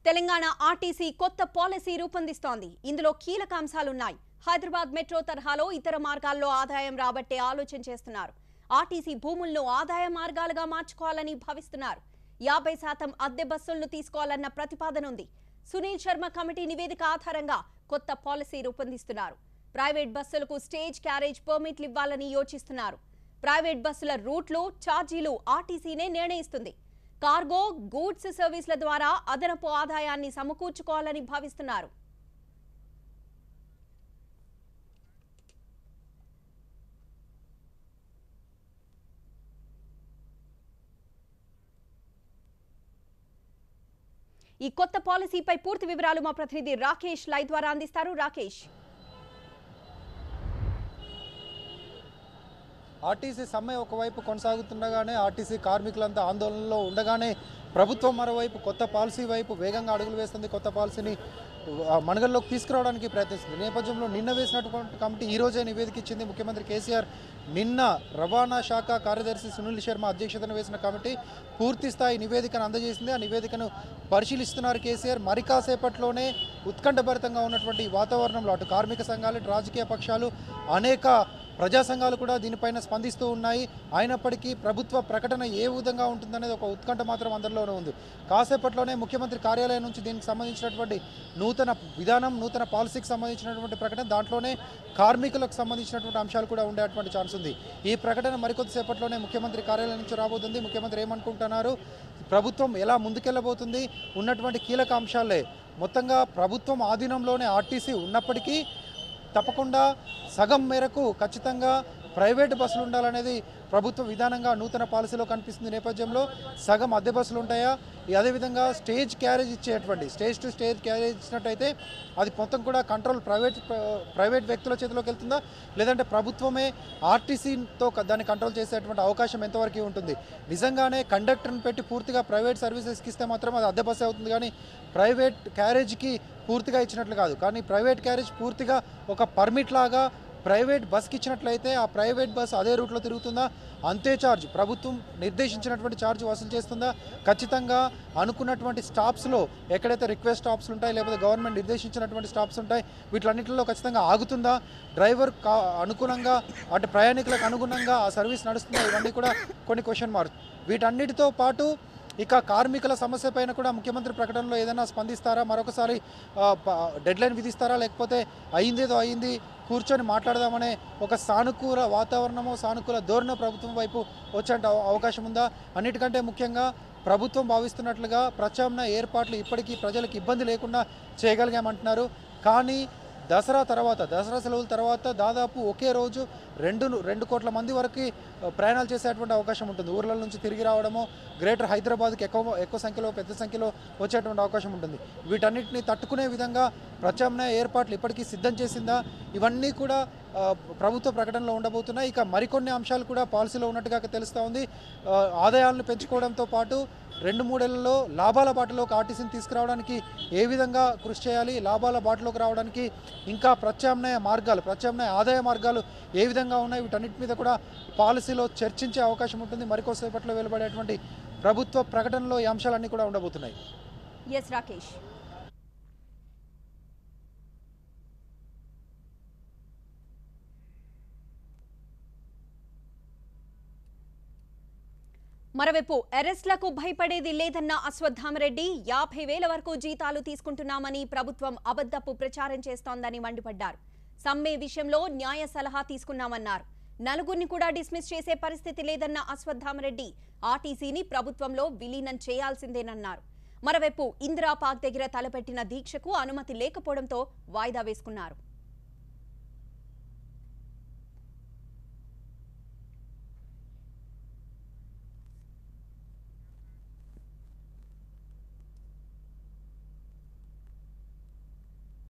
Telangana RTC కొత్త policy రూపొందిస్తోంది ఇందులో కీలక అంశాలున్నాయి హైదరాబాద్ మెట్రో తరహాలో ఇతర మార్గాల్లో ఆదాయం రాబట్టే ఆలోచన చేస్తున్నారు ఆర్టీసీ భూములను ఆదాయ మార్గాలుగా మార్చుకోవాలని భావిస్తున్నారు యాభై శాతం అద్దె బస్సులను తీసుకోవాలన్న ప్రతిపాదన ఉంది సునీల్ శర్మ కమిటీ నివేదిక ఆధారంగా కొత్త పాలసీ రూపొందిస్తున్నారు ప్రైవేట్ బస్సులకు స్టేజ్ క్యారేజ్ పర్మిట్లు ఇవ్వాలని యోచిస్తున్నారు ప్రైవేట్ బస్సుల రూట్లు ఛార్జీలు ఆర్టీసీనే నిర్ణయిస్తుంది కార్గో గూడ్స్ సర్వీసుల ద్వారా అదనపు ఆదాయాన్ని సమకూర్చుకోవాలని భావిస్తున్నారు ఈ కొత్త పాలసీపై పూర్తి వివరాలు మా ప్రతినిధి రాకేష్ లైవ్ ద్వారా అందిస్తారు రాకేష్ ఆర్టీసీ సమ్మె ఒకవైపు కొనసాగుతుండగానే ఆర్టీసీ కార్మికులంతా ఆందోళనలో ఉండగానే ప్రభుత్వం మరోవైపు కొత్త పాలసీ వైపు వేగంగా అడుగులు వేస్తుంది కొత్త పాలసీని ఆ, మనుగడలోకి తీసుకురావడానికి ప్రయత్నిస్తుంది ఈ నేపథ్యంలో నిన్న వేసినటువంటి కమిటీ ఈ రోజే నివేదిక ఇచ్చింది ముఖ్యమంత్రి కేసీఆర్ నిన్న రవాణా శాఖ కార్యదర్శి సునీల్ శర్మ అధ్యక్షతన వేసిన కమిటీ పూర్తి స్థాయి నివేదికను అందజేసింది ఆ నివేదికను పరిశీలిస్తున్నారు కేసీఆర్ మరి కాసేపట్లోనే ఉత్కంఠభరితంగా ఉన్నటువంటి ఈ వాతావరణంలో అటు కార్మిక సంఘాలు ఇటు రాజకీయ పక్షాలు అనేక ప్రజా సంఘాలు కూడా దీనిపైన స్పందిస్తూ ఉన్నాయి అయినప్పటికీ ప్రభుత్వ ప్రకటన ఏ విధంగా ఉంటుందనేది ఒక ఉత్కంఠ మాత్రం అందరిలోనే ఉంది కాసేపట్లోనే ముఖ్యమంత్రి కార్యాలయం నుంచి దీనికి సంబంధించినటువంటి నూతన విధానం నూతన పాలసీకి సంబంధించినటువంటి ప్రకటన దాంట్లోనే కార్మికులకు సంబంధించినటువంటి అంశాలు కూడా ఉండేటువంటి ఛాన్స్ ఉంది ఈ ప్రకటన మరికొద్దిసేపట్లోనే ముఖ్యమంత్రి కార్యాలయం నుంచి రాబోతుంది ముఖ్యమంత్రి ఏమనుకుంటున్నారు ప్రభుత్వం ఎలా ముందుకెళ్ళబోతుంది ఉన్నటువంటి కీలక అంశాలే మొత్తంగా ప్రభుత్వం ఆధీనంలోనే ఆర్టీసీ ఉన్నప్పటికీ తప్పకుండా సగం మేరకు ఖచ్చితంగా ప్రైవేట్ బస్సులు ఉండాలనేది ప్రభుత్వ విధానంగా నూతన పాలసీలో కనిపిస్తుంది నేపథ్యంలో సగం అద్దె బస్సులు ఉంటాయా ఈ అదేవిధంగా స్టేజ్ క్యారేజ్ ఇచ్చేటువంటి స్టేజ్ టు స్టేజ్ క్యారేజ్ ఇచ్చినట్టయితే అది మొత్తం కూడా కంట్రోల్ ప్రైవేట్ ప్రైవేట్ వ్యక్తుల చేతిలోకి వెళ్తుందా లేదంటే ప్రభుత్వమే ఆర్టీసీతో దాన్ని కంట్రోల్ చేసేటువంటి అవకాశం ఎంతవరకు ఉంటుంది నిజంగానే కండక్టర్ని పెట్టి పూర్తిగా ప్రైవేట్ సర్వీసెస్కి ఇస్తే మాత్రం అది అద్దె బస్సు అవుతుంది కానీ ప్రైవేట్ క్యారేజ్కి పూర్తిగా ఇచ్చినట్లు కాదు కానీ ప్రైవేట్ క్యారేజ్ పూర్తిగా ఒక పర్మిట్ లాగా ప్రైవేట్ బస్కి ఇచ్చినట్లయితే ఆ ప్రైవేట్ బస్ అదే రూట్లో తిరుగుతుందా అంతే ఛార్జ్ ప్రభుత్వం నిర్దేశించినటువంటి ఛార్జ్ వసూలు చేస్తుందా ఖచ్చితంగా అనుకున్నటువంటి స్టాప్స్లో ఎక్కడైతే రిక్వెస్ట్ స్టాప్స్ ఉంటాయి లేకపోతే గవర్నమెంట్ నిర్దేశించినటువంటి స్టాప్స్ ఉంటాయి వీటిలన్నింటిలో ఖచ్చితంగా ఆగుతుందా డ్రైవర్ కా అనుగుణంగా అటు ప్రయాణికులకు అనుగుణంగా ఆ సర్వీస్ నడుస్తుందా ఇవన్నీ కూడా కొన్ని క్వశ్చన్ మార్క్స్ వీటన్నిటితో పాటు ఇక కార్మికుల సమస్య పైన కూడా ముఖ్యమంత్రి ప్రకటనలో ఏదైనా స్పందిస్తారా మరొకసారి డెడ్ లైన్ విధిస్తారా లేకపోతే అయిందేదో అయింది కూర్చొని మాట్లాడదామనే ఒక సానుకూల వాతావరణమో సానుకూల ధోరణి ప్రభుత్వం వైపు వచ్చే అవ- అవకాశం ఉందా అన్నిటికంటే ముఖ్యంగా ప్రభుత్వం భావిస్తున్నట్లుగా ప్రత్యామ్నాయ ఏర్పాట్లు ఇప్పటికీ ప్రజలకు ఇబ్బంది లేకుండా చేయగలిగామంటున్నారు కానీ దసరా తర్వాత దసరా సెలవుల తర్వాత దాదాపు ఒకే రోజు రెండు రెండు కోట్ల మంది వరకు ఆ, ప్రయాణాలు చేసేటువంటి అవకాశం ఉంటుంది ఊర్ల నుంచి తిరిగి రావడము గ్రేటర్ హైదరాబాద్కి ఎక్కువ ఎక్కువ సంఖ్యలో పెద్ద సంఖ్యలో వచ్చేటువంటి అవకాశం ఉంటుంది వీటన్నిటిని తట్టుకునే విధంగా ప్రత్యామ్నాయ ఏర్పాట్లు ఇప్పటికీ సిద్ధం చేసిందా ఇవన్నీ కూడా ఆ, ప్రభుత్వ ప్రకటనలో ఉండబోతున్నాయి ఇక మరికొన్ని అంశాలు కూడా పాలసీలో ఉన్నట్టుగా తెలుస్తూ ఉంది ఆ, ఆదాయాలను పెంచుకోవడంతో పాటు రెండు మూడేళ్లలో లాభాల బాటలోకి ఆర్టీసీని తీసుకురావడానికి ఏ విధంగా కృషి చేయాలి లాభాల బాటలోకి రావడానికి ఇంకా ప్రత్యామ్నాయ మార్గాలు ప్రత్యామ్నాయ ఆదాయ మార్గాలు ఏ విధంగా ఉన్నాయి వీటన్నిటి మీద కూడా పాలసీలో చర్చించే అవకాశం ఉంటుంది మరికొద్దిసేపట్లో వెలువడేటువంటి ప్రభుత్వ ప్రకటనలో ఈ అంశాలన్నీ కూడా ఉండబోతున్నాయి ఎస్ రాకేష్ మరోవైపు అరెస్ట్లకు భయపడేది లేదన్న అశ్వత్థామరెడ్డి యాభై వేల వరకు జీతాలు తీసుకుంటున్నామని ప్రభుత్వం అబద్ధపు ప్రచారం చేస్తోందని మండిపడ్డారు సమ్మె విషయంలో న్యాయ సలహా తీసుకున్నామన్నారు నలుగురిని కూడా డిస్మిస్ చేసే పరిస్థితి లేదన్న అశ్వత్థామరెడ్డి ఆర్టీసీని ప్రభుత్వంలో విలీనం చేయాల్సిందేనన్నారు మరోవైపు ఇందిరా పార్క్ దగ్గర తలపెట్టిన దీక్షకు అనుమతి లేకపోవడంతో వాయిదా వేసుకున్నారు